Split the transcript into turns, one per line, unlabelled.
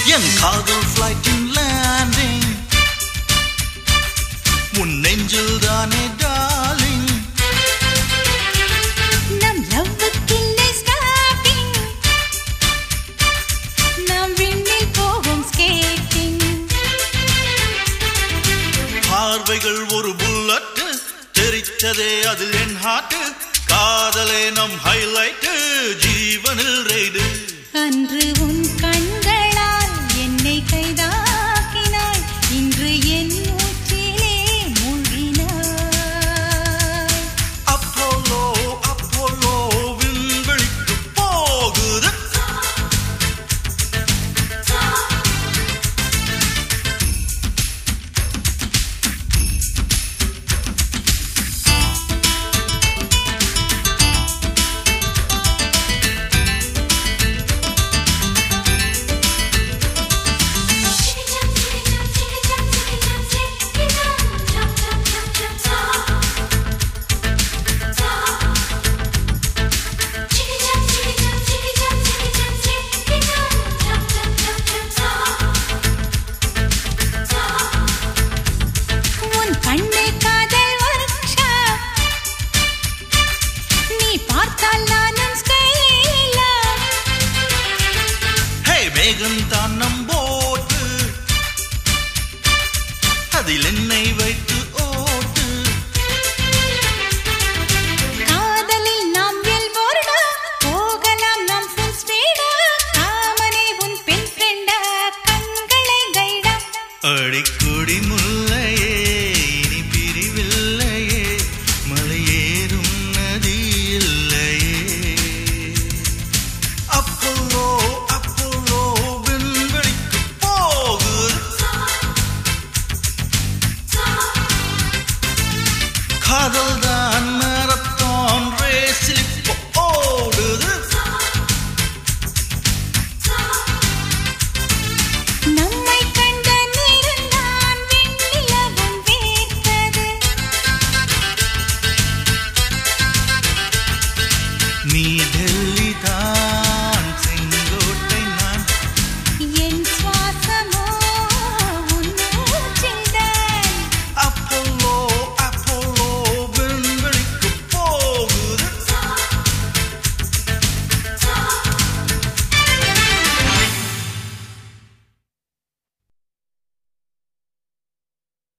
என் காதல் ஃபிளைட்டின் லேண்டிங் உன் நெஞ்சில் தானே டார்லிங்
நம் லவ்வுக்கில்லை ஸ்டாப்பிங் நாம் விண்ணில் போவோம் ஸ்கேட்டிங்
பார்வைகள் ஒரு புல்லட் தெரித்ததே அதில் என் ஹார்ட் காதலே நம் ஹைலைட் ஜீவனில் ரைடு
அன்று உன் கண்களால் என்னை கைதாக்கினாய் இன்று என் மூச்சிலே மூழ்கினாய்
அப்போலோ அப்போலோ விண்வெளிக்கு போகுது
உன் கண்ணே காதல் workshop. நீ பார்த்தால் நானும் ஸ்கைலா
ஹே மேகம் தான் நம் போட்டு அதில் என்னை வைத்து